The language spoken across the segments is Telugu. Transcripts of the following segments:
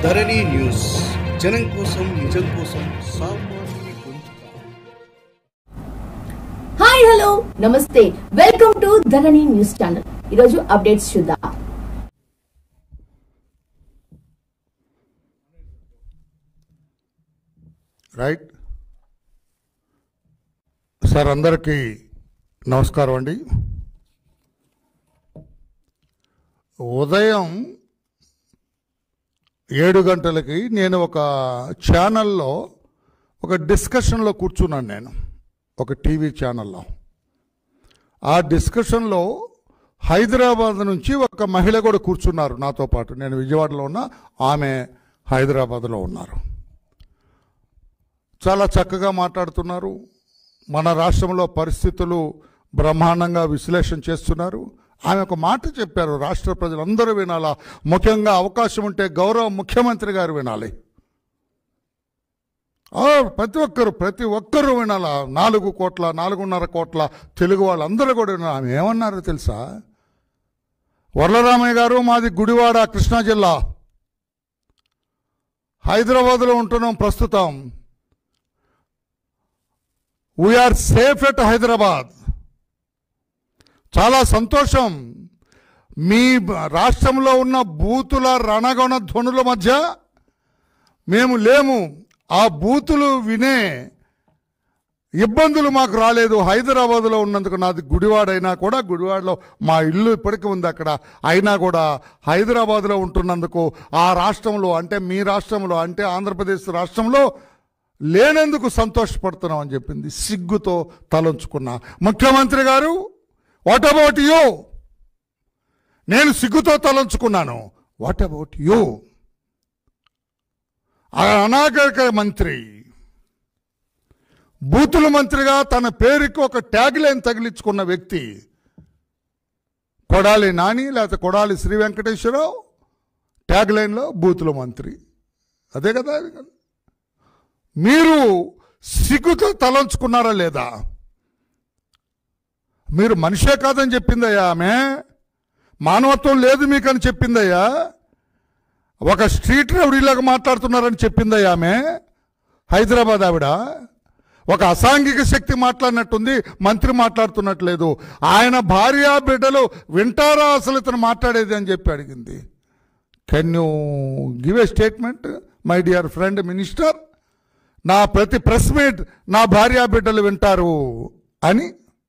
ధరణి న్యూస్ జనం కోసం నిజం కోసం సామాన్యుని గొంతుక హాయ్ హలో నమస్తే welcome to Dharani news channel ఈరోజు అప్డేట్స్ చూద్దాం రైట్ సార్ అందరికీ నమస్కారం అండి ఉదయం ఏడు గంటలకి నేను ఒక ఛానల్లో ఒక డిస్కషన్లో కూర్చున్నాను నేను ఒక టీవీ ఛానల్లో ఆ డిస్కషన్లో హైదరాబాద్ నుంచి ఒక మహిళ కూడా కూర్చున్నారు నాతో పాటు నేను విజయవాడలో ఉన్న ఆమె హైదరాబాద్లో ఉన్నారు చాలా చక్కగా మాట్లాడుతున్నారు మన రాష్ట్రంలో పరిస్థితులు బ్రహ్మాండంగా విశ్లేషణ చేస్తున్నారు ఆమె ఒక మాట చెప్పారు రాష్ట్ర ప్రజలందరూ వినాలా ముఖ్యంగా అవకాశం ఉంటే గౌరవ ముఖ్యమంత్రి గారు వినాలి ఆ, ప్రతి ఒక్కరు ప్రతి ఒక్కరూ వినాలా నాలుగు కోట్ల నాలుగున్నర కోట్ల తెలుగు వాళ్ళందరూ కూడా వినాలి ఆమె ఏమన్నారో తెలుసా వరలరామయ్య గారు మాది గుడివాడ కృష్ణా జిల్లా హైదరాబాద్లో ఉంటున్నాం ప్రస్తుతం వీఆర్ సేఫ్ ఎట్ హైదరాబాద్ చాలా సంతోషం మీ బ- రాష్ట్రంలో ఉన్న బూతుల రణగొణ ధ్వనుల మధ్య మేము లేము ఆ బూతులు వినే ఇబ్బందులు మాకు రాలేదు హైదరాబాద్లో ఉన్నందుకు నాది గుడివాడైనా కూడా గుడివాడలో మా ఇల్లు ఇప్పటికీ ఉంది అక్కడ అయినా కూడా హైదరాబాద్లో ఉంటున్నందుకు ఆ రాష్ట్రంలో అంటే మీ రాష్ట్రంలో అంటే ఆంధ్రప్రదేశ్ రాష్ట్రంలో లేనందుకు సంతోషపడుతున్నాం అని చెప్పింది సిగ్గుతో తలంచుకున్నా ముఖ్యమంత్రి గారు వాట్ అబౌట్ యూ నేను సిగ్గుతో తలంచుకున్నాను వాట్ అబౌట్ యూ అనాగరిక మంత్రి బూతుల మంత్రిగా తన పేరుకి ఒక ట్యాగ్ లైన్ తగిలించుకున్న వ్యక్తి కొడాలి నాని లేకపోతే కొడాలి శ్రీ వెంకటేశ్వరరావు ట్యాగ్ లైన్లో బూతుల మంత్రి అదే కదా అది కదా. మీరు సిగ్గుతో తలంచుకున్నారా లేదా మీరు మనిషే కాదని చెప్పిందయ్యా ఆమె మానవత్వం లేదు మీకని చెప్పిందయ్యా ఒక స్ట్రీట్ రౌడీలాగా మాట్లాడుతున్నారని చెప్పిందయ్యా ఆమె హైదరాబాద్ ఆవిడ ఒక అసాంఘిక శక్తి మాట్లాడినట్టుంది మంత్రి మాట్లాడుతున్నట్లేదు ఆయన భార్య బిడ్డలు వింటారా అసలు ఇతను మాట్లాడేది అని చెప్పి అడిగింది can you give a statement my dear friend minister నా ప్రతి ప్రెస్ మీట్ నా భార్య బిడ్డలు వింటారు అని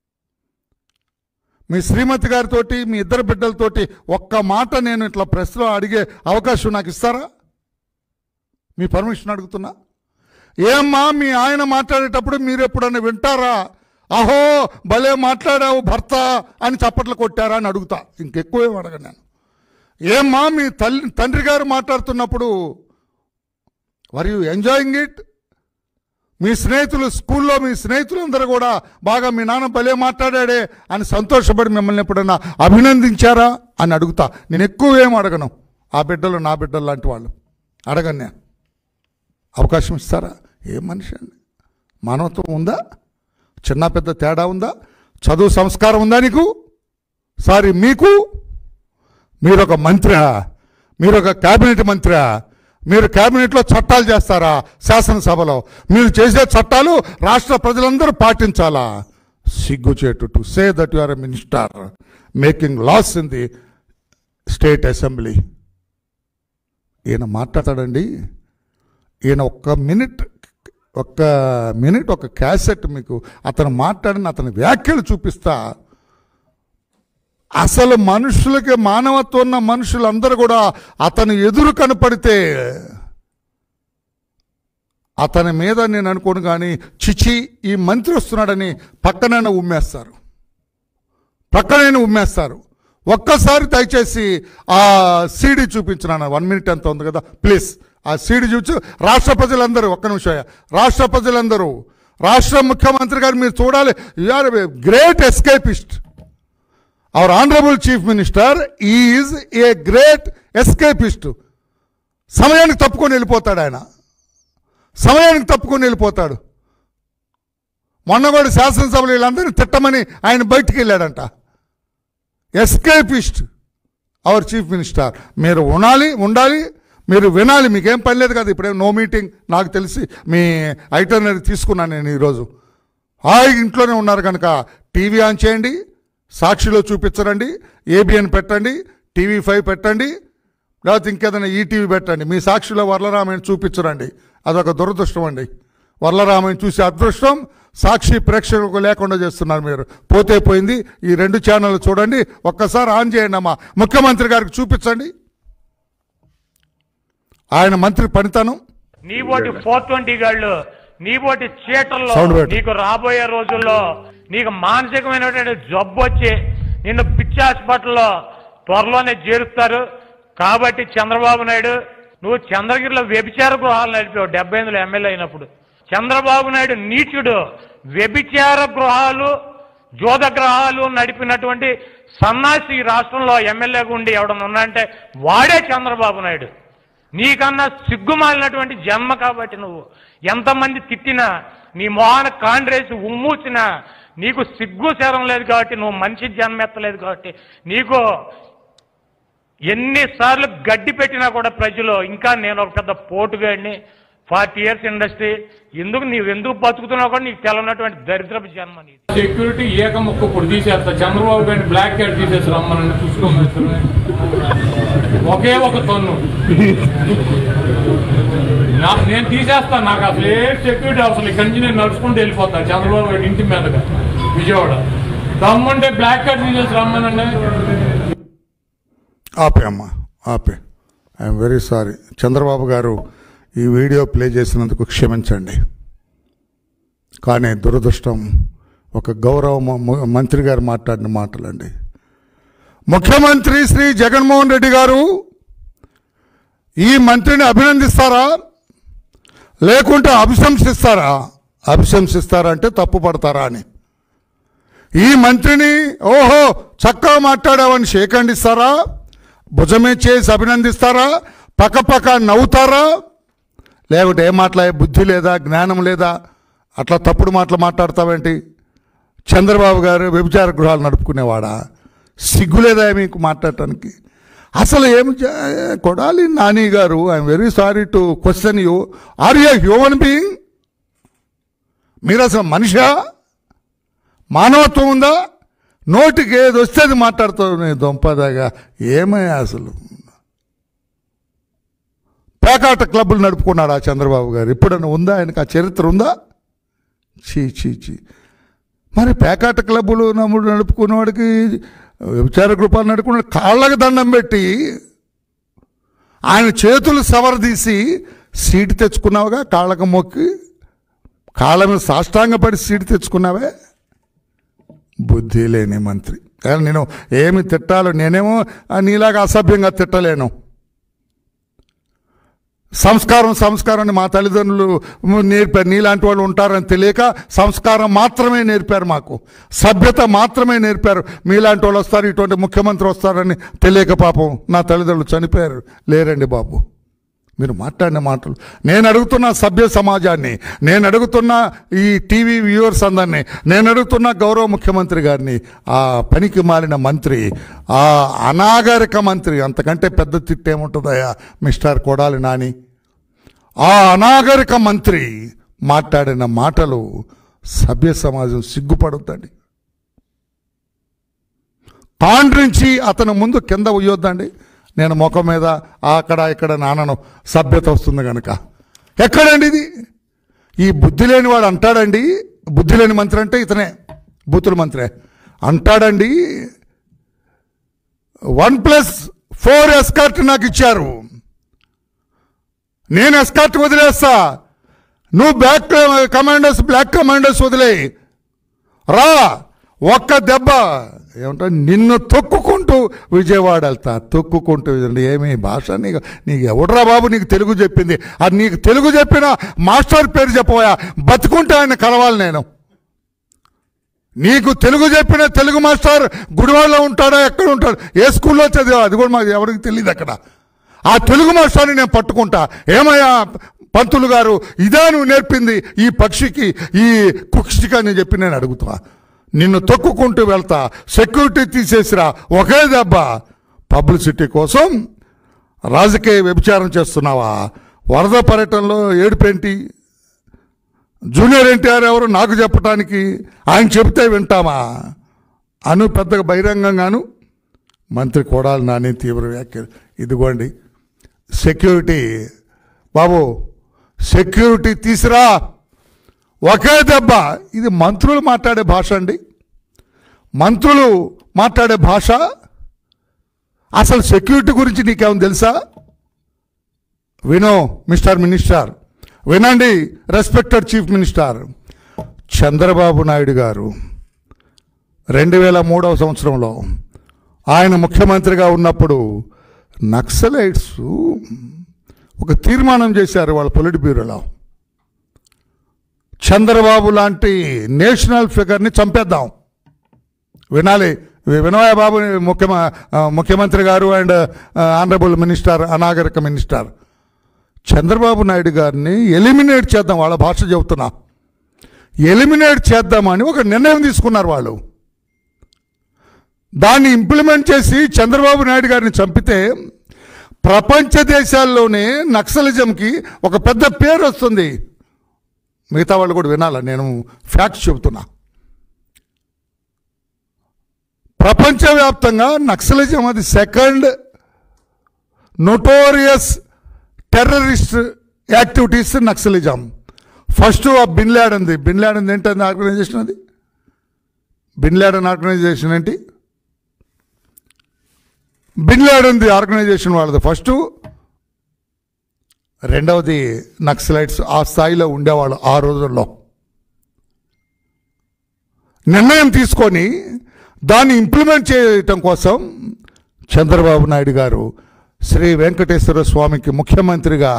మీ శ్రీమతి గారితోటి మీ ఇద్దరు బిడ్డలతోటి ఒక్క మాట నేను ఇట్లా ప్రెస్లో అడిగే అవకాశం నాకు ఇస్తారా మీ పర్మిషన్ అడుగుతున్నా ఏమ్మా మీ ఆయన మాట్లాడేటప్పుడు మీరు ఎప్పుడన్నా వింటారా అహో భలే మాట్లాడావు భర్త అని చప్పట్లు కొట్టారా అని అడుగుతా ఇంకెక్కువేం అడగను నేను ఏమ్మా మీ తల్లి తండ్రి గారు మాట్లాడుతున్నప్పుడు వర్ యూ ఎంజాయింగ్ ఇట్ మీ స్నేహితులు స్కూల్లో మీ స్నేహితులందరూ కూడా బాగా మీ నాన్న భలే మాట్లాడాడే అని సంతోషపడి మిమ్మల్ని ఎప్పుడైనా అభినందించారా అని అడుగుతా నేను ఎక్కువ ఏం అడగను ఆ బిడ్డలు నా బిడ్డలు లాంటి వాళ్ళు అడగను నేను అవకాశం ఇస్తారా ఏ మనిషి అండి మానవత్వం ఉందా చిన్న పెద్ద తేడా ఉందా చదువు సంస్కారం ఉందా నీకు సారీ మీకు మీరు ఒక మంత్రి మీరు ఒక క్యాబినెట్ మంత్రి మీరు క్యాబినెట్లో చట్టాలు చేస్తారా శాసనసభలో మీరు చేసే చట్టాలు రాష్ట్ర ప్రజలందరూ పాటించాలా సిగ్గుచేటు to say that you are a minister making laws in the state assembly ఈయన మాట్లాడతాడండి ఈయన ఒక్క మినిట్ ఒక్క మినిట్ ఒక క్యాసెట్ మీకు అతను మాట్లాడిన అతని వ్యాఖ్యలు చూపిస్తా అసలు మనుషులకి మానవత్వం ఉన్న మనుషులందరూ కూడా అతను ఎదురు కనపడితే అతని మీద నేను అనుకోను కానీ చిచి ఈ మంత్రి వస్తున్నాడని పక్కనైనా ఉమ్మేస్తారు పక్కనైనా ఉమ్మేస్తారు ఒక్కసారి దయచేసి ఆ సీడీ చూపించినాను వన్ మినిట్ ఎంత ఉంది కదా ప్లీజ్ ఆ సీడీ చూపించు రాష్ట్ర ప్రజలందరూ ఒక్క నిమిషం రాష్ట్ర ప్రజలందరూ రాష్ట్ర ముఖ్యమంత్రి గారు మీరు చూడాలి our great escapist our honourable chief minister is a great escapist సమయానికి తప్పుకొని వెళ్ళిపోతాడు ఆయన సమయానికి తప్పుకొని వెళ్ళిపోతాడు మొన్న కూడా శాసనసభలో వీళ్ళందరినీ తిట్టమని ఆయన బయటికి వెళ్ళాడంట ఎస్కేపిస్ట్ అవర్ చీఫ్ మినిస్టర్ మీరు ఉండాలి ఉండాలి మీరు వినాలి మీకేం పని లేదు కదా ఇప్పుడేం నో మీటింగ్ నాకు తెలిసి మీ ఐటనరీ తీసుకున్నాను నేను ఈరోజు హాయి ఇంట్లోనే ఉన్నారు కనుక టీవీ ఆన్ చేయండి సాక్షిలో చూపించరండి ఏబిఎన్ పెట్టండి టీవీ ఫైవ్ పెట్టండి లేకపోతే ఇంకేదైనా ఈటీవీ పెట్టండి మీ సాక్షిలో వరలరామయ్య చూపించరండి అదొక దురదృష్టం అండి వరలరామయ్య చూసే అదృష్టం సాక్షి ప్రేక్షకులకు లేకుండా చేస్తున్నారు మీరు పోతే పోయింది ఈ రెండు ఛానళ్ళు చూడండి ఒక్కసారి ఆన్ చేయండి అమ్మా ముఖ్యమంత్రి గారికి చూపించండి ఆయన మంత్రి పనితనం నీ బోటి ఫోర్ ట్వంటీ గాళ్ళు నీ బోటి చీటల్లో Sound పెట్టు. నీకు రాబోయే రోజుల్లో నీకు మానసికమైనటువంటి జబ్బు వచ్చి నిన్ను పిచ్చి హాస్పిటల్లో త్వరలోనే చేరుస్తారు కాబట్టి చంద్రబాబు నాయుడు నువ్వు చంద్రగిరిలో వ్యభిచార గృహాలు నడిపావు డెబ్బై ఎనిమిదిలో ఎమ్మెల్యే అయినప్పుడు చంద్రబాబు నాయుడు నీచుడు వ్యభిచార గృహాలు జోద గ్రహాలు నడిపినటువంటి సన్నాసి ఈ రాష్ట్రంలో ఎమ్మెల్యేగా ఉండి ఎవడన్నా ఉన్నాడంటే వాడే చంద్రబాబు నాయుడు నీకన్నా సిగ్గుమాలినటువంటి జన్మ కాబట్టి నువ్వు ఎంతమంది తిట్టినా నీ మొహాన కాండ్రేసి ఉమ్మూసినా నీకు సిగ్గు శరం లేదు కాబట్టి నువ్వు మనిషి జన్మ ఎత్తలేదు కాబట్టి నీకు ఎన్నిసార్లు గడ్డి పెట్టినా కూడా ప్రజలు ఇంకా నేను ఒక పెద్ద పోటుగాడిని ఫార్టీ ఇయర్స్ ఇండస్ట్రీ ఎందుకు నీవు ఎందుకు బతుకుతున్నావు కూడా నీకు తెలవనటువంటి దరిద్రపు జన్మ నీది సెక్యూరిటీ ఏక ముక్క ఇప్పుడు తీసేస్తా చంద్రబాబు గారిని బ్లాక్ క్యాట్ తీసేసి రమ్మని చూసుకోమని ఒకే ఒక తన్ను నా- నేను తీసేస్తాను నాకు అసలు ఏ సెక్యూరిటీ అవసరం ఇక్కడి నుంచి నేను నడుచుకుంటూ వెళ్ళిపోతాను చంద్రబాబు గారి ఇంటి మీదగా విజయవాడ దమ్ముంటే బ్లాక్ క్యాట్ తీసేసి రమ్మనండి ఆపే అమ్మా ఆపే ఐఎమ్ వెరీ సారీ చంద్రబాబు గారు ఈ వీడియో ప్లే చేసినందుకు క్షమించండి కానీ దురదృష్టం ఒక గౌరవ మ- మ- మంత్రి గారు మాట్లాడిన మాటలండి ముఖ్యమంత్రి శ్రీ జగన్మోహన్ రెడ్డి గారు ఈ మంత్రిని అభినందిస్తారా లేకుంటే అభిశంసిస్తారా అభిశంసిస్తారా అంటే తప్పు పడతారా అని ఈ మంత్రిని ఓహో చక్కగా మాట్లాడావని షేకండిస్తారా భుజమే చేసి అభినందిస్తారా పక్క పక్క నవ్వుతారా లేకుంటే ఏం మాట్లాడే బుద్ధి లేదా జ్ఞానం లేదా అట్లా తప్పుడు మాటలు మాట్లాడతావేంటి చంద్రబాబు గారు వ్యభిచార గృహాలు నడుపుకునేవాడా సిగ్గు లేదా మీకు మాట్లాడటానికి అసలు ఏం చే- కొడాలి నాని గారు I'm very sorry to question you are you human being మీరు అసలు మనిషా మానవత్వం ఉందా నోటికి ఏది వస్తే అది మాట్లాడుతావు నీ దొంపదాగా ఏమయ్యా అసలు పేకాట క్లబ్బులు నడుపుకున్నాడు ఆ చంద్రబాబు గారు ఎప్పుడన్నా ఉందా ఆయనకు ఆ చరిత్ర ఉందా చీ చీ చీ మరి పేకాట క్లబ్బులు నమ్ముడు నడుపుకున్నవాడికి విచార గ్రూపాలు నడుపుకున్న కాళ్ళకి దండం పెట్టి ఆయన చేతులు సవరదీసి సీటు తెచ్చుకున్నావుగా కాళ్ళకు మొక్కి కాళ్ళ మీద సాష్టాంగపడి సీటు తెచ్చుకున్నావే బుద్ధి లేని మంత్రి కానీ నేను ఏమి తిట్టాలో నేనేమో ఆ నీలాగా అసభ్యంగా తిట్టలేను సంస్కారం సంస్కారం అని మా తల్లిదండ్రులు నేర్పారు నీలాంటి వాళ్ళు ఉంటారని తెలియక సంస్కారం మాత్రమే నేర్పారు మాకు సభ్యత మాత్రమే నేర్పారు మీలాంటి వాళ్ళు వస్తారు ఇటువంటి ముఖ్యమంత్రి వస్తారని తెలియక పాపం నా తల్లిదండ్రులు చనిపోయారు లేరండి బాబు మీరు మాట్లాడిన మాటలు నేను అడుగుతున్న సభ్య సమాజాన్ని నేను అడుగుతున్న ఈ టీవీ వ్యూవర్స్ అందరినీ నేను అడుగుతున్న గౌరవ ముఖ్యమంత్రి గారిని ఆ పనికి మారిన మంత్రి ఆ అనాగరిక మంత్రి అంతకంటే పెద్ద తిట్టేముంటుందయ్యా మిస్టర్ కొడాలి నాని ఆ అనాగరిక మంత్రి మాట్లాడిన మాటలు సభ్య సమాజం సిగ్గుపడుద్దండి కాండ్రించి అతను ముందు కింద ఉయ్యొద్దండి నేను ముఖం మీద అక్కడ ఇక్కడ నానను సభ్యత వస్తుంది కనుక ఎక్కడండి ఇది ఈ బుద్ధి లేని వాడు అంటాడండి బుద్ధి లేని మంత్రి అంటే ఇతనే బూతుల మంత్రే అంటాడండి వన్ ప్లస్ ఫోర్ ఎస్కార్ట్ నాకు ఇచ్చారు నేను ఎస్కార్ట్ వదిలేస్తా నువ్వు బ్లాక్ కమాండర్స్ బ్లాక్ కమాండర్స్ వదిలే రా ఒక్క దెబ్బ ఏమంటా నిన్ను తొక్కుకుంటూ విజయవాడ వెళ్తా తొక్కుకుంటూ విజయవాడ. ఏమి భాష నీకు నీకు ఎవడరా బాబు నీకు తెలుగు చెప్పింది అది నీకు తెలుగు చెప్పిన మాస్టర్ పేరు చెప్పబోయా బతుకుంటే ఆయన కలవాలి నేను నీకు తెలుగు చెప్పిన తెలుగు మాస్టర్ గుడివాడలో ఉంటాడా ఎక్కడ ఉంటాడు ఏ స్కూల్లో చదివా అది కూడా మాకు ఎవరికి తెలియదు అక్కడ ఆ తెలుగు మాస్టర్ని నేను పట్టుకుంటా ఏమయ్యా పంతులు గారు ఇదా నువ్వు నేర్పింది ఈ పక్షికి ఈ కుక్షికి అని చెప్పి నేను అడుగుతా నిన్ను తొక్కుకుంటూ వెళ్తా సెక్యూరిటీ తీసేసిరా ఒకే దెబ్బ పబ్లిసిటీ కోసం రాజకీయ వ్యభిచారం చేస్తున్నావా వరద పర్యటనలో ఏడుపేంటి జూనియర్ ఎన్టీఆర్ ఎవరు నాకు చెప్పటానికి ఆయన చెబితే వింటామా అను పెద్దగా బహిరంగంగాను మంత్రి కొడాలి నాని తీవ్ర వ్యాఖ్యలు ఇదిగోండి సెక్యూరిటీ బాబు సెక్యూరిటీ తీసిరా ఒకే దెబ్బ ఇది మంత్రులు మాట్లాడే భాష అండి మంత్రులు మాట్లాడే భాష అసలు సెక్యూరిటీ గురించి నీకేమైనా తెలుసా వినో మిస్టర్ మినిస్టర్ వినండి respected chief minister Chandrababu Naidu గారు రెండు వేల మూడవ సంవత్సరంలో ఆయన ముఖ్యమంత్రిగా ఉన్నప్పుడు నక్సలైట్స్ ఒక తీర్మానం చేశారు వాళ్ళ పొలిట్ బ్యూరోలో చంద్రబాబు లాంటి నేషనల్ ఫిగర్ని చంపేద్దాం వినాలి వినోయ్ బాబు ముఖ్యమ ఆ, ముఖ్యమంత్రి గారు అండ్ ఆనరబుల్ మినిస్టర్ అనాగరిక మినిస్టర్ చంద్రబాబు నాయుడు గారిని ఎలిమినేట్ చేద్దాం వాళ్ళ భాష చెబుతున్నా ఎలిమినేట్ చేద్దామని ఒక నిర్ణయం తీసుకున్నారు వాళ్ళు దాన్ని ఇంప్లిమెంట్ చేసి చంద్రబాబు నాయుడు గారిని చంపితే ప్రపంచ దేశాల్లోనే నక్సలిజంకి ఒక పెద్ద పేరు వస్తుంది మిగతా వాళ్ళు కూడా వినాల నేను ఫ్యాక్ట్స్ చెబుతున్నా ప్రపంచవ్యాప్తంగా నక్సలిజం అది second notorious terrorist activities Naxalism first ఆ బిన్ లాడన్ది బిన్ లాడన్ ఏంటంది ఆర్గనైజేషన్ అది బిన్ లాడన్ ఆర్గనైజేషన్ ఏంటి బిన్ లాడన్ది ఆర్గనైజేషన్ వాళ్ళది ఫస్ట్ రెండవది నక్సలైట్స్ ఆ స్థాయిలో ఉండేవాళ్ళు ఆ రోజుల్లో నిర్ణయం తీసుకొని దాన్ని ఇంప్లిమెంట్ చేయటం కోసం చంద్రబాబు నాయుడు గారు శ్రీ వెంకటేశ్వర స్వామికి ముఖ్యమంత్రిగా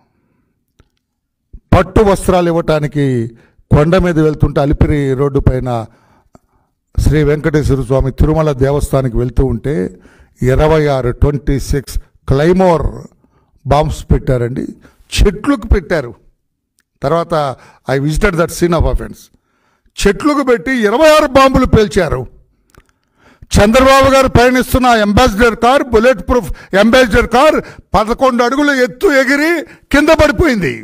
పట్టు వస్త్రాలు ఇవ్వటానికి కొండ మీద వెళ్తుంటే అలిపిరి రోడ్డు పైన శ్రీ వెంకటేశ్వర స్వామి తిరుమల దేవస్థానానికి వెళ్తూ ఉంటే ఇరవై ఆరు ట్వంటీ సిక్స్ క్లైమోర్ బాంబ్స్ పెట్టారండి చెట్లకు పెట్టారు తర్వాత I visited that scene of offence చెట్లకు పెట్టి ఇరవై ఆరు బాంబులు పేల్చారు చంద్రబాబు గారు పయనిస్తున్న Ambassador car bulletproof Ambassador car పదకొండు అడుగులు ఎత్తు ఎగిరి కింద పడిపోయింది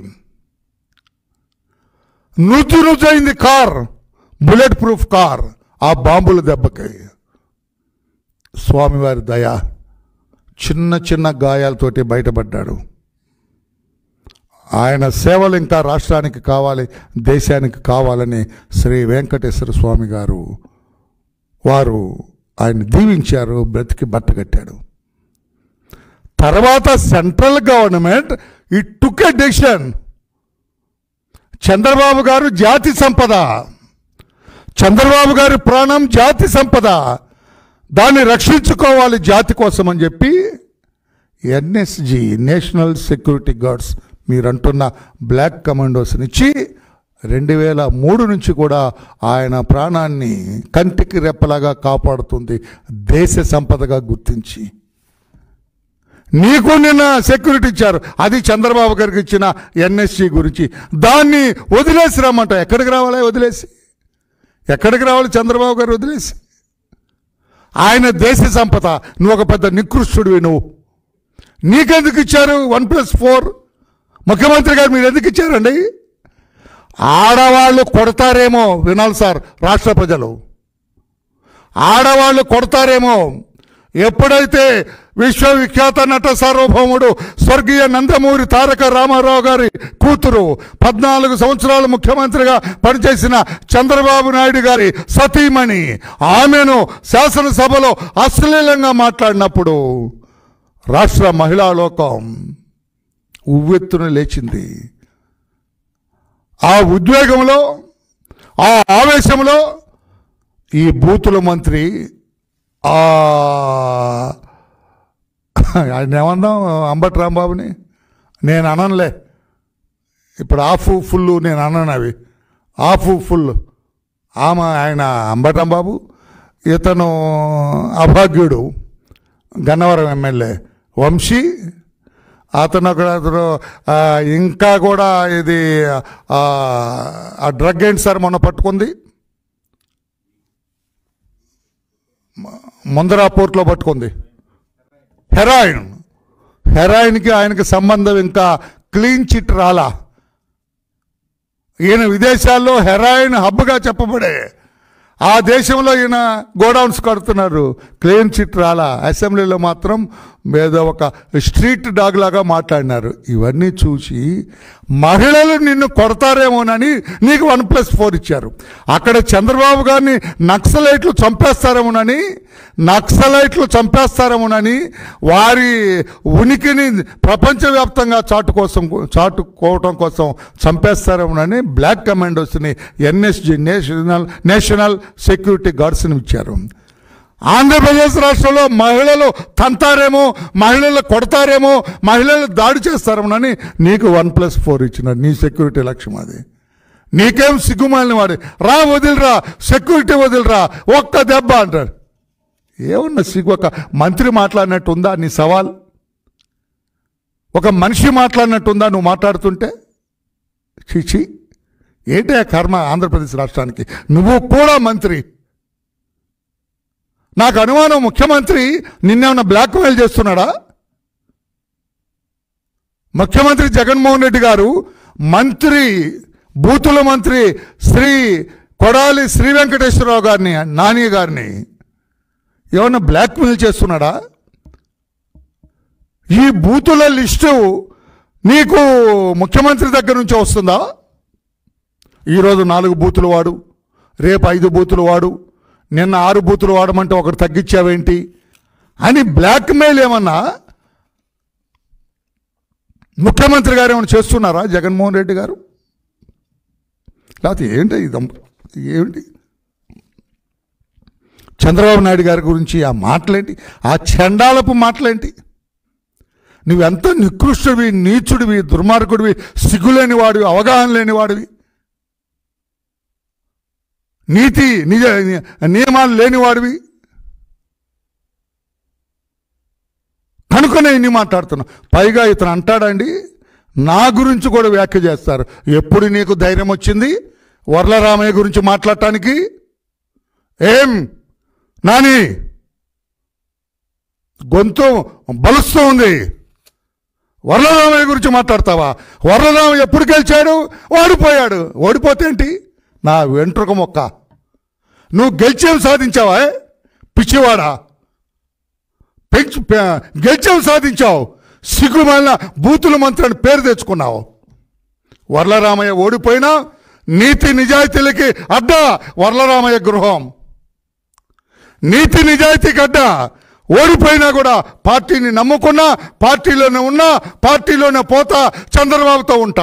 నుజ్జు నుజ్జైంది కార్ బుల్లెట్ ప్రూఫ్ కార్ ఆ బాంబుల దెబ్బకి స్వామివారి దయ చిన్న చిన్న గాయాలతోటి బయటపడ్డాడు ఆయన సేవలు ఇంకా రాష్ట్రానికి కావాలి దేశానికి కావాలని శ్రీ వెంకటేశ్వర స్వామి గారు వారు ఆయన దీవించారు బ్రతికి బట్టగట్టాడు తర్వాత సెంట్రల్ గవర్నమెంట్ ఈ టుక్ ఎ డెసిషన్ చంద్రబాబు గారు జాతి సంపద చంద్రబాబు గారి ప్రాణం జాతి సంపద దాన్ని రక్షించుకోవాలి జాతి కోసం అని చెప్పి ఎన్ఎస్జి నేషనల్ సెక్యూరిటీ గార్డ్స్ మీరంటున్న బ్లాక్ కమాండోస్ని ఇచ్చి రెండు వేల మూడు నుంచి కూడా ఆయన ప్రాణాన్ని కంటికి రెప్పలాగా కాపాడుతుంది దేశ సంపదగా గుర్తించి నీకు నిన్న సెక్యూరిటీ ఇచ్చారు అది చంద్రబాబు గారికి ఇచ్చిన ఎన్ఎస్సి గురించి దాన్ని వదిలేసి రమ్మంట ఎక్కడికి రావాలి వదిలేసి ఎక్కడికి రావాలి చంద్రబాబు గారు వదిలేసి ఆయన దేశ సంపద నువ్వు ఒక పెద్ద నికృష్టుడివి నువ్వు నీకెందుకు ఇచ్చారు వన్ ప్లస్ ఫోర్ ముఖ్యమంత్రి గారు మీరు ఎందుకు ఇచ్చారండి ఆడవాళ్ళు కొడతారేమో వినాలి సార్ రాష్ట్ర ప్రజలు ఆడవాళ్ళు కొడతారేమో ఎప్పుడైతే విశ్వవిఖ్యాత నట సార్వభౌముడు స్వర్గీయ నందమూరి తారక రామారావు గారి కూతురు పద్నాలుగు సంవత్సరాలు ముఖ్యమంత్రిగా పనిచేసిన చంద్రబాబు నాయుడు గారి సతీమణి ఆమెను శాసనసభలో అశ్లీలంగా మాట్లాడినప్పుడు రాష్ట్ర మహిళా లోకం ఉవ్వెత్తున లేచింది ఆ ఉద్వేగంలో ఆ ఆవేశంలో ఈ బూతుల మంత్రి ఆ ఆయన ఏమన్నాం అంబటి రాంబాబుని నేను అననులే ఇప్పుడు ఆఫ్ ఫుల్ నేను అనను అవి ఆఫ్ ఫుల్ ఆమె ఆయన అంబటి రాంబాబు ఇతను అభాగ్యుడు గన్నవరం ఎమ్మెల్యే వంశీ అతను అక్కడ అతను ఆ, ఇంకా కూడా ఇది ఆ, ఆ డ్రగ్ ఏంటి సార్ మొన్న పట్టుకుంది మ- ముందరా పోర్ట్లో పట్టుకుంది హెరాయిన్ హెరాయిన్కి ఆయనకి సంబంధం ఇంకా క్లీన్ చిట్ రాలా ఈయన విదేశాల్లో హెరాయిన్ హబ్గా చెప్పబడే ఆ దేశంలో ఈయన గోడౌన్స్ కడుతున్నారు క్లీన్ చిట్ రాలా అసెంబ్లీలో మాత్రం ఏదో ఒక స్ట్రీట్ డాగ్ లాగా మాట్లాడినారు ఇవన్నీ చూసి మహిళలు నిన్ను కొడతారేమోనని నీకు వన్ ప్లస్ ఫోర్ ఇచ్చారు అక్కడ చంద్రబాబు గారిని నక్సలైట్లు చంపేస్తారేమోనని నక్సలైట్లు చంపేస్తారేమోనని వారి ఉనికిని ప్రపంచవ్యాప్తంగా చాటు కోసం చాటుకోవటం కోసం చంపేస్తారేమోనని బ్లాక్ కమాండోస్ని ఎన్ఎస్జి నేషనల్ నేషనల్ సెక్యూరిటీ గార్డ్స్ని ఇచ్చారు ఆంధ్రప్రదేశ్ రాష్ట్రంలో మహిళలు తంతారేమో మహిళలు కొడతారేమో మహిళలు దాడి చేస్తారేమోనని నీకు వన్ ప్లస్ ఫోర్ ఇచ్చినాడు నీ సెక్యూరిటీ లక్ష్యం అది నీకేం సిగ్గుమాలిన వాడి రా వదిలిరా సెక్యూరిటీ వదిలిరా ఒక్క దెబ్బ అంటాడు ఏమన్నా సిగ్గు ఒక మంత్రి మాట్లాడినట్టు ఉందా నీ సవాల్ ఒక మనిషి మాట్లాడినట్టు ఉందా నువ్వు మాట్లాడుతుంటే చీచి ఏంటి ఆ కర్మ ఆంధ్రప్రదేశ్ రాష్ట్రానికి నువ్వు కూడా మంత్రి నాకు అనుమానం ముఖ్యమంత్రి నిన్నేమన్నా బ్లాక్మెయిల్ చేస్తున్నాడా ముఖ్యమంత్రి జగన్మోహన్ రెడ్డి గారు మంత్రి బూతుల మంత్రి శ్రీ కొడాలి శ్రీ వెంకటేశ్వరరావు గారిని నాని గారిని ఏమన్నా బ్లాక్మెయిల్ చేస్తున్నాడా ఈ బూతుల లిస్టు నీకు ముఖ్యమంత్రి దగ్గర నుంచి వస్తుందా ఈరోజు నాలుగు బూతులు వాడు రేపు ఐదు బూతులు వాడు నిన్న ఆరు బూతులు వాడమంటే ఒకటి తగ్గించావేంటి అని బ్లాక్మెయిల్ ఏమన్నా ముఖ్యమంత్రి గారు ఏమైనా చేస్తున్నారా జగన్మోహన్ రెడ్డి గారు లేకపోతే ఏంటి ఇదంతా ఏమిటి చంద్రబాబు నాయుడు గారి గురించి ఆ మాటలేంటి ఆ చండాలపు మాటలేంటి నువ్వెంత నికృష్టుడివి నీచుడివి దుర్మార్గుడివి సిగ్గులేని వాడివి అవగాహన లేని వాడివి నీతి నిజ నియమాలు లేనివాడివి కనుకనే ఇన్ని మాట్లాడుతున్నా పైగా ఇతను అంటాడండి నా గురించి కూడా వ్యాఖ్య చేస్తారు ఎప్పుడు నీకు ధైర్యం వచ్చింది వర్లరామయ్య గురించి మాట్లాడటానికి ఏం నాని గొంతు బలుస్తూ ఉంది వరలరామయ్య గురించి మాట్లాడతావా వరలరామయ్య ఎప్పుడు గెలిచాడు ఓడిపోయాడు ఓడిపోతే ఏంటి నా వెంట్రుక మొక్క నువ్వు గెలిచేవి సాధించావా ఏ? పిచ్చివాడా పెంచు పె- గెలిచేవి సాధించావు సిగ్గుమాలిన బూతుల మంత్రాన్ని పేరు తెచ్చుకున్నావు వర్లరామయ్య ఓడిపోయినా నీతి నిజాయితీలకి అడ్డా వర్లరామయ్య గృహం నీతి నీజాయితీకి అడ్డా ఓడిపోయినా కూడా పార్టీని నమ్ముకున్నా పార్టీలోనే ఉన్నా పార్టీలోనే పోతా చంద్రబాబుతో ఉంటా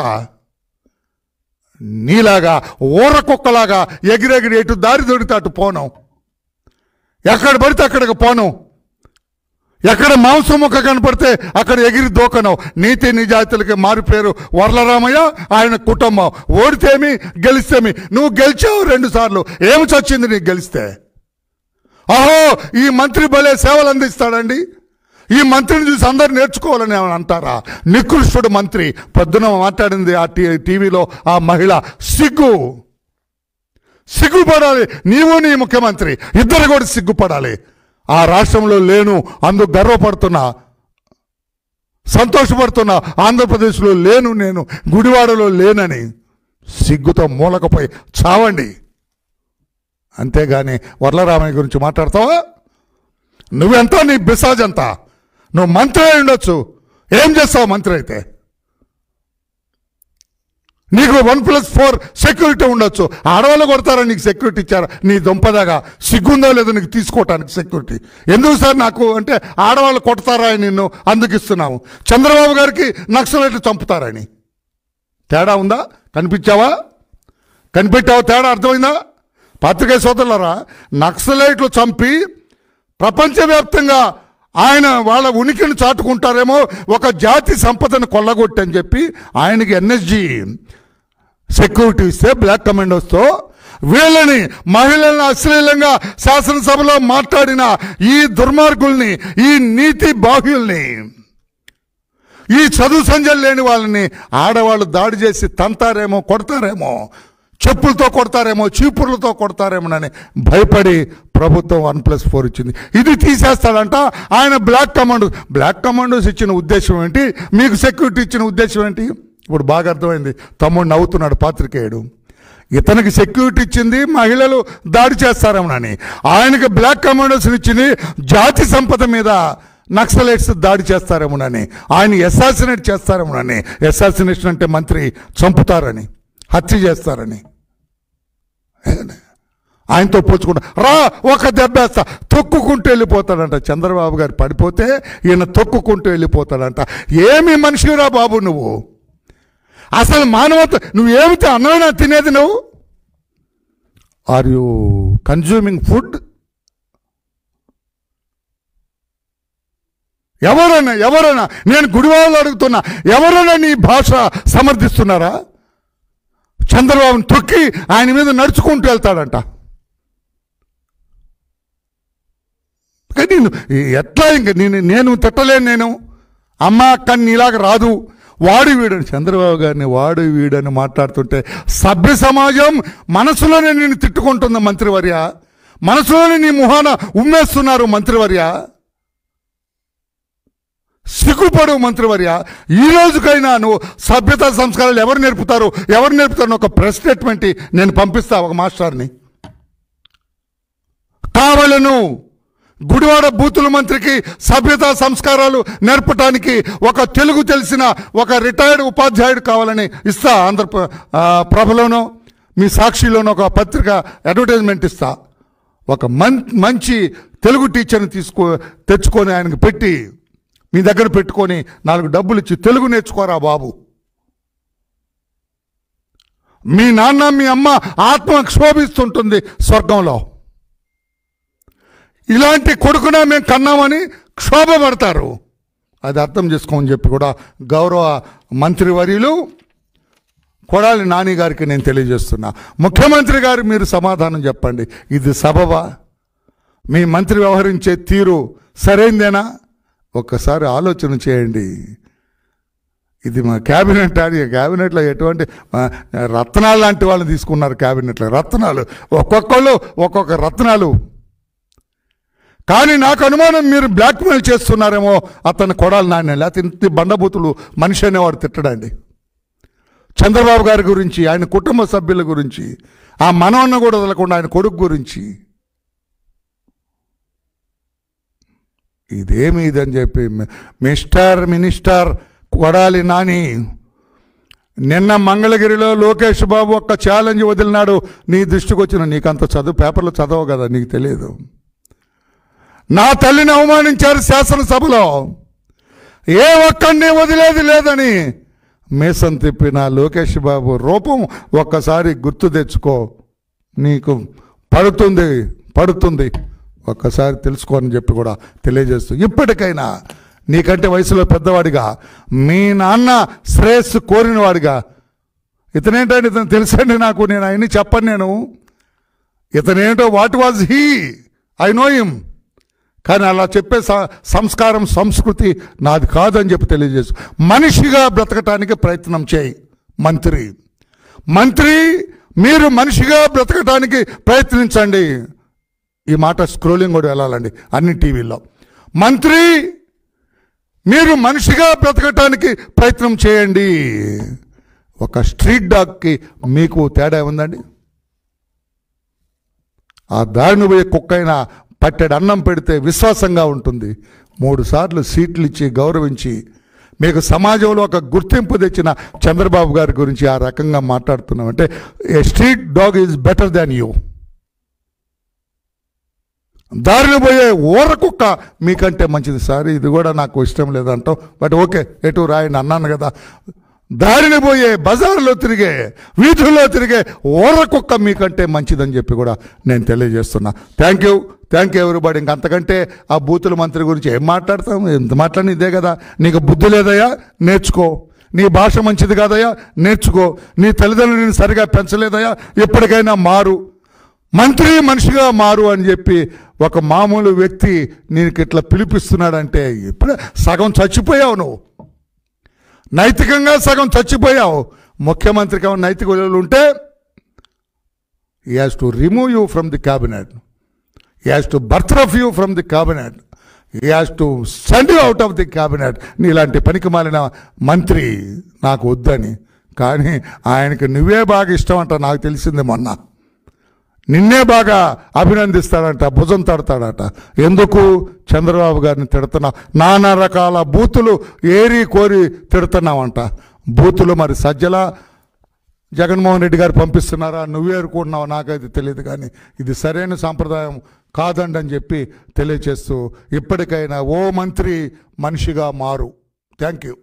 నీలాగా ఊర కుక్కలాగా ఎగిరెగిరి ఎటు దారి దొరికితే అటు పోను ఎక్కడ పడితే అక్కడికి పోను ఎక్కడ మాంసం ముక్క కనపడితే అక్కడ ఎగిరి దూకను నీతి నిజాయితీలకి మారిపోయారు వర్లరామయ్య ఆయన కుటుంబం ఓడితేమి గెలిస్తేమి నువ్వు గెలిచావు రెండు సార్లు ఏమి చచ్చింది నీకు గెలిస్తే అహో ఈ మంత్రి భలే సేవలు అందిస్తాడండి ఈ మంత్రిని చూసి అందరు నేర్చుకోవాలని ఏమైనా అంటారా నికృష్టుడు మంత్రి పొద్దున మాట్లాడింది ఆ టీ టీవీలో ఆ మహిళ సిగ్గు సిగ్గుపడాలి నీవు నీ ముఖ్యమంత్రి ఇద్దరు కూడా సిగ్గుపడాలి ఆ రాష్ట్రంలో లేను అందుకు గర్వపడుతున్నా సంతోషపడుతున్నా ఆంధ్రప్రదేశ్లో లేను నేను గుడివాడలో లేనని సిగ్గుతో మూలకపోయి చావండి అంతేగాని వర్లరామయ్య గురించి మాట్లాడతావా నువ్వెంత నీ బిసాజ్ ఎంత నువ్వు మంత్రి అయి ఉండొచ్చు ఏం చేస్తావు మంత్రి అయితే నీకు వన్ ప్లస్ ఫోర్ సెక్యూరిటీ ఉండొచ్చు ఆడవాళ్ళు కొడతారా నీకు సెక్యూరిటీ ఇచ్చారా నీ దుంపదాగా సిగ్గుందో లేదో నీకు తీసుకోవటానికి సెక్యూరిటీ ఎందుకు సార్ నాకు అంటే ఆడవాళ్ళు కొడతారా అని నిన్ను అందుకు ఇస్తున్నాము చంద్రబాబు గారికి నక్సలైట్లు చంపుతారని తేడా ఉందా కనిపించావా కనిపెట్టావా తేడా అర్థమైందా పత్రికా సోదరులరా నక్సలైట్లు చంపి ప్రపంచవ్యాప్తంగా ఆయన వాళ్ళ ఉనికిని చాటుకుంటారేమో ఒక జాతి సంపదను కొల్లగొట్టని చెప్పి ఆయనకి ఎన్ఎస్జి సెక్యూరిటీ ఇస్తే బ్లాక్ కమాండోస్తో వీళ్ళని మహిళలను అశ్లీలంగా శాసనసభలో మాట్లాడిన ఈ దుర్మార్గుల్ని ఈ నీతి బాహ్యుల్ని ఈ చదువు సంజలు లేని వాళ్ళని ఆడవాళ్ళు దాడి చేసి తంతారేమో కొడతారేమో చెప్పులతో కొడతారేమో చీపుర్లతో కొడతారేమోనని భయపడి ప్రభుత్వం వన్ ప్లస్ ఫోర్ ఇచ్చింది ఇది తీసేస్తాడంట ఆయన బ్లాక్ కమాండోస్ బ్లాక్ కమాండోస్ ఇచ్చిన ఉద్దేశం ఏంటి మీకు సెక్యూరిటీ ఇచ్చిన ఉద్దేశం ఏంటి ఇప్పుడు బాగా అర్థమైంది తమ్ముడు నవ్వుతున్నాడు పాత్రికేయుడు ఇతనికి సెక్యూరిటీ ఇచ్చింది మహిళలు దాడి చేస్తారేమోనని ఆయనకి బ్లాక్ కమాండోస్ ఇచ్చింది జాతి సంపద మీద నక్సలైట్స్ దాడి చేస్తారేమోనని ఆయన ఎసాసినేట్ చేస్తారేమోనని ఎసాసినేషన్ అంటే మంత్రి చంపుతారని హత్య చేస్తారని ఆయనతో పోల్చుకుంటా రా ఒక దెబ్బేస్తా తొక్కుకుంటూ వెళ్ళిపోతాడంట చంద్రబాబు గారు పడిపోతే ఈయన తొక్కుకుంటూ వెళ్ళిపోతాడంట ఏమి మనిషిరా బాబు నువ్వు అసలు మానవత నువ్వు ఏమిటి అన్నమైనా తినేది నువ్వు ఆర్ యు కన్జ్యూమింగ్ ఫుడ్ ఎవరైనా ఎవరైనా నేను గుడివాళ్ళు అడుగుతున్నా ఎవరైనా నీ భాష సమర్థిస్తున్నారా చంద్రబాబుని తొక్కి ఆయన మీద నడుచుకుంటూ వెళ్తాడంట కానీ నేను ఎట్లా ఇంక నేను నేను తిట్టలేను నేను అమ్మ అక్క నీలాగా రాదు వాడు వీడని చంద్రబాబు గారిని వాడు వీడని మాట్లాడుతుంటే సభ్య సమాజం మనసులోనే నేను తిట్టుకుంటుంది మంత్రివర్య మనసులోనే నీ ముహాన ఉమ్మేస్తున్నారు మంత్రివర్య సిగ్గుపడు మంత్రివర్య ఈ రోజుకైనా నువ్వు సభ్యత సంస్కారాలు ఎవరు నేర్పుతారు ఎవరు నేర్పుతారు ఒక ప్రెస్ స్టేట్మెంట్ నేను పంపిస్తా ఒక మాస్టర్ని కావలను గుడివాడ బూతుల మంత్రికి సభ్యత సంస్కారాలు నేర్పడానికి ఒక తెలుగు తెలిసిన ఒక రిటైర్డ్ ఉపాధ్యాయుడు కావాలని ఇస్తా ఆంధ్ర ప్ర- ఆ, ప్రభలోనో మీ సాక్షిలోనో ఒక పత్రిక అడ్వర్టైజ్మెంట్ ఇస్తా ఒక మం మంచి తెలుగు టీచర్ని తీసుకో తెచ్చుకొని ఆయనకు పెట్టి మీ దగ్గర పెట్టుకొని నాలుగు డబ్బులు ఇచ్చి తెలుగు నేర్చుకోరా బాబు మీ నాన్న మీ అమ్మ ఆత్మ క్షోభిస్తుంటుంది స్వర్గంలో ఇలాంటి కొడుకున మేము కన్నామని క్షోభపడతారు అది అర్థం చేసుకోమని చెప్పి కూడా గౌరవ మంత్రివర్యులు కొడాలి నాని గారికి నేను తెలియజేస్తున్నా ముఖ్యమంత్రి గారు మీరు సమాధానం చెప్పండి ఇది సబబా మీ మంత్రి వ్యవహరించే తీరు సరైందేనా ఒక్కసారి ఆలోచన చేయండి ఇది మా క్యాబినెట్ అని క్యాబినెట్లో ఎటువంటి ఆ, రత్నాలు లాంటి వాళ్ళు తీసుకున్నారు క్యాబినెట్లో రత్నాలు ఒక్కొక్కళ్ళు ఒక్కొక్క రత్నాలు కానీ నాకు అనుమానం మీరు బ్లాక్మెయిల్ చేస్తున్నారేమో అతను కొడాలి నాన్న లేకపోతే ఇంత బండబూతులు మనిషి అనేవాడు తిట్టడండి చంద్రబాబు గారి గురించి ఆయన కుటుంబ సభ్యుల గురించి ఆ మనవన్న కూడా వదలకుండా ఆయన కొడుకు గురించి ఇదేమి ఇదని చెప్పి మి- మిస్టర్ మినిస్టర్ కొడాలి నాని నిన్న మంగళగిరిలో లోకేష్ బాబు ఒక్క ఛాలెంజ్ వదిలినాడు నీ దృష్టికి వచ్చిన నీకంత చదువు పేపర్లో చదవవు కదా నీకు తెలియదు నా తల్లిని అవమానించారు శాసనసభలో ఏ ఒక్కడిని వదిలేది లేదని మీసం తిప్పిన లోకేష్ బాబు రూపం ఒక్కసారి గుర్తు తెచ్చుకో నీకు పడుతుంది పడుతుంది ఒక్కసారి తెలుసుకోని చెప్పి కూడా తెలియజేస్తూ ఇప్పటికైనా నీకంటే వయసులో పెద్దవాడిగా మీ నాన్న శ్రేయస్సు కోరినవాడిగా ఇతనేంటంటే ఇతను తెలుసండి నాకు నేను ఆయన్ని చెప్పను నేను ఇతనేంటో what was he I know him కానీ అలా చెప్పే స- సంస్కారం సంస్కృతి నాది కాదని చెప్పి తెలియజేసు మనిషిగా బ్రతకటానికి ప్రయత్నం చేయి మంత్రి మంత్రి మీరు మనిషిగా బ్రతకటానికి ప్రయత్నించండి ఈ మాట స్క్రోలింగ్ కూడా వెళ్ళాలండి అన్ని టీవీల్లో మంత్రి మీరు మనిషిగా బ్రతకటానికి ప్రయత్నం చేయండి ఒక స్ట్రీట్ డాగ్కి మీకు తేడా ఉందండి ఆ దారిని పోయే కుక్కైనా పట్టెడు అన్నం పెడితే విశ్వాసంగా ఉంటుంది మూడు సార్లు సీట్లు ఇచ్చి గౌరవించి మీకు సమాజంలో ఒక గుర్తింపు తెచ్చిన చంద్రబాబు గారి గురించి ఆ రకంగా మాట్లాడుతున్నామంటే a street dog is better than you దారిని పోయే ఊర కుక్క మీకంటే మంచిది సార్ ఇది కూడా నాకు ఇష్టం లేదంటాం బట్ ఓకే ఎటు రాయని అన్నాను కదా దారిని పోయే బజార్లో తిరిగే వీధుల్లో తిరిగే ఊర కుక్క మీకంటే మంచిదని చెప్పి కూడా నేను తెలియజేస్తున్నా థ్యాంక్ యూ థ్యాంక్ యూ ఎవరిబడి ఇంక అంతకంటే ఆ బూతుల మంత్రి గురించి ఏం మాట్లాడతాం ఎంత మాట్లాడిన ఇదే కదా నీకు బుద్ధి లేదయ్యా నేర్చుకో నీ భాష మంచిది కాదయ్యా నేర్చుకో నీ తల్లిదండ్రులు నేను సరిగా పెంచలేదయ్యా ఎప్పటికైనా మారు మంత్రి మనిషిగా మారు అని చెప్పి ఒక మామూలు వ్యక్తి నీకు ఇట్లా పిలిపిస్తున్నాడంటే ఇప్పుడే సగం చచ్చిపోయావు నువ్వు నైతికంగా సగం చచ్చిపోయావు ముఖ్యమంత్రికి ఏమైనా నైతిక విలువలు ఉంటే he has to remove you from the cabinet. He has to berth you from the cabinet. He has to send you out of the cabinet. నీలాంటి పనికి మాలిన మంత్రి నాకు వద్దని కానీ ఆయనకి నువ్వే బాగా ఇష్టం అంట నాకు తెలిసింది మొన్న నిన్నే బాగా అభినందిస్తాడంట భుజం తడతాడట ఎందుకు చంద్రబాబు గారిని తిడుతున్నావు నానా రకాల బూతులు ఏరి కోరి తిడుతున్నావంట బూతులు మరి సజ్జల జగన్మోహన్ రెడ్డి గారు పంపిస్తున్నారా నువ్వే అనుకుంటున్నావు నాకైతే తెలియదు కానీ ఇది సరైన సాంప్రదాయం కాదండి అని చెప్పి తెలియచేస్తూ ఇప్పటికైనా ఓ మంత్రి మనిషిగా మారు థ్యాంక్ యూ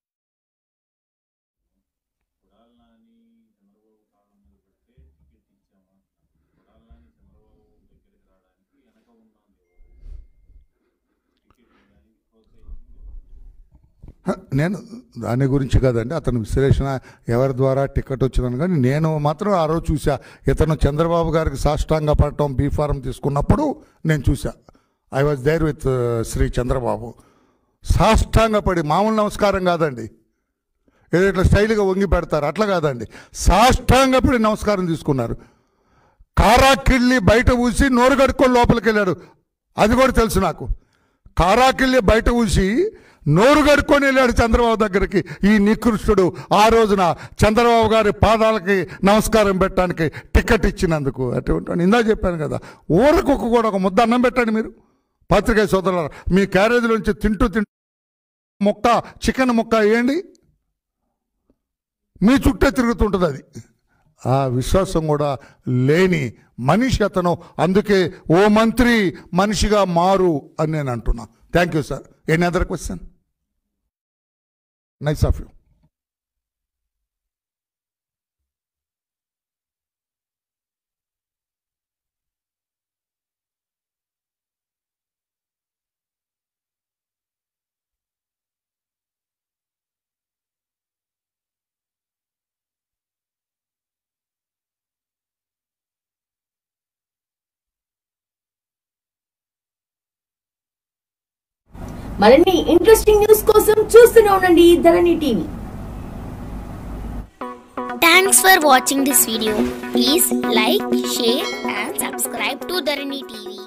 హ, నేను దాని గురించి కాదండి అతని విశ్లేషణ ఎవరి ద్వారా టికెట్ వచ్చిందని కానీ నేను మాత్రం ఆ రోజు చూసా ఇతను చంద్రబాబు గారికి సాష్టాంగ పడటం బీ ఫారం తీసుకున్నప్పుడు నేను చూసా I was there with Shri Chandrababu సాష్టాంగ పడి మామూలు నమస్కారం కాదండి ఏదో ఇట్లా స్టైల్గా వంగి పెడతారు అట్లా కాదండి సాష్టాంగ పడి నమస్కారం తీసుకున్నారు కారాకిళ్ళి బయట ఊసి నోరు కడుక్కొని లోపలికి వెళ్ళాడు అది కూడా తెలుసు నాకు కారాకిళ్ళి బయట ఊసి నోరు కడుక్కొని వెళ్ళాడు చంద్రబాబు దగ్గరికి ఈ నికృష్టుడు ఆ రోజున చంద్రబాబు గారి పాదాలకి నమస్కారం పెట్టడానికి టికెట్ ఇచ్చినందుకు అటువంటి ఇందా చెప్పాను కదా ఊరకొక్క కూడా ఒక ముద్ద అన్నం పెట్టండి మీరు పత్రికా సోదరులారా మీ క్యారేజీలోంచి తింటూ తింటూ ముక్క చికెన్ ముక్క వేయండి మీ చుట్టే తిరుగుతుంటుంది అది ఆ విశ్వాసం కూడా లేని మనిషి అతను అందుకే ఓ మంత్రి మనిషిగా మారు అని నేను అంటున్నా thank you sir any other question nice of you మరిన్ని ఇంట్రెస్టింగ్ న్యూస్ కోసం చూస్తూనే ఉండండి Dharani TV Thanks for watching this video. Please like, share and subscribe to Dharani TV.